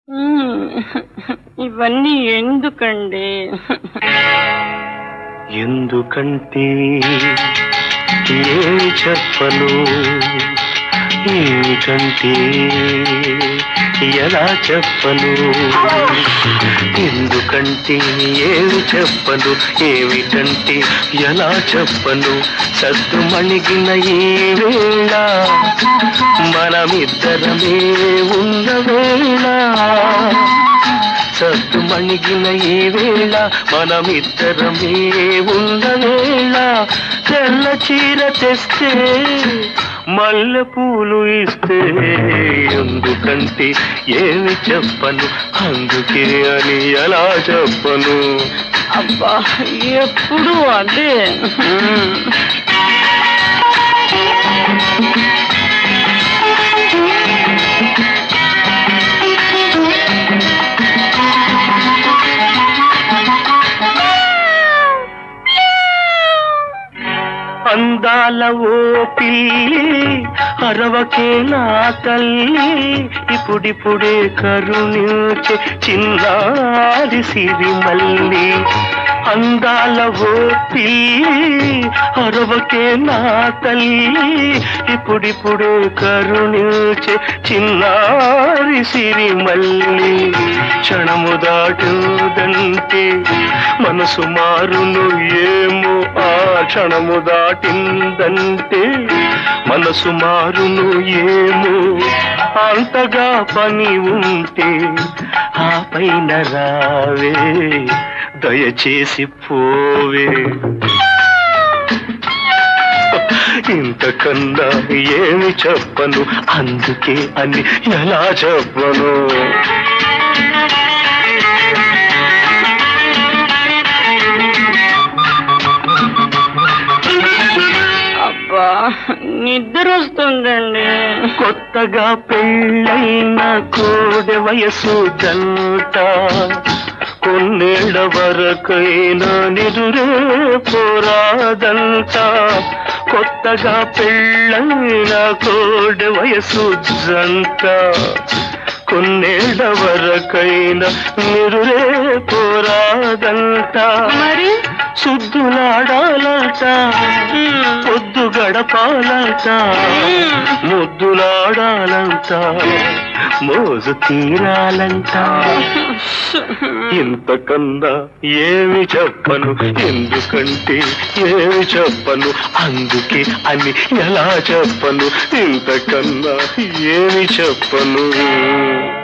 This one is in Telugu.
మ్మ్. ఇవన్నీ ఎందుకండి ఎందుకంటే ఏమి చెప్పను ఏమిటంటే ఎలా చెప్పను ఎందుకంటే ఏమి చెప్పను ఏమిటంటే ఎలా చెప్పను సద్దు మణిగిన ఈ వేళ మనమిద్దరమే ఉన్న వేళ సద్దు మణిగిన ఈ వేళ మనమిద్దరమే ఉన్న వేళ తెల్ల చీర తెస్తే మల్లె పూలు ఇస్తే ఎందుకంటే ఏమి చెప్పను అందుకే అని ఎలా చెప్పను అబ్బా ఎప్పుడు అదే మ్మ్. అందాల ఓ పిల్లి అరవకే నా తల్లి ఇప్పుడిప్పుడే కరుణించే చిన్నారి సిరి మల్లి అందాల ఓ పిల్లి అరవకే నా తల్లి ఇప్పుడిప్పుడే కరుణించే చిన్నారి సిరి మల్లి క్షణము దాటుదంటే మనసు మారును ఏమో ఆ క్షణము దాటిందంటే మనసు మారును ఏమో అంతగా పని ఉంటే ఆ పైన రావే దయచేసి పోవే ఇంతకన్నా ఏమి చెప్పను అందుకే అని ఎలా చెప్పను అబ్బా నిద్ర వస్తుందండి కొత్తగా పెళ్ళైన కోడె వయసు జంట కొన్నేళ్ల వరకైనా నిదురే పోరాదంట కొత్తగా పెళ్ళైన కోడె వయసు జంట కొన్నేళ్ల వరకైనా నిదురే పోరాదంట మరి సుద్దులాడాలంట మ్మ్. పొద్దు గడపాలంట ముద్దులాడాలంట మోజు తీరాలంట ఇంతకన్నా ఏమి చెప్పను ఎందుకంటే ఏమి చెప్పను అందుకే అని ఎలా చెప్పను ఇంతకన్నా ఏమి చెప్పను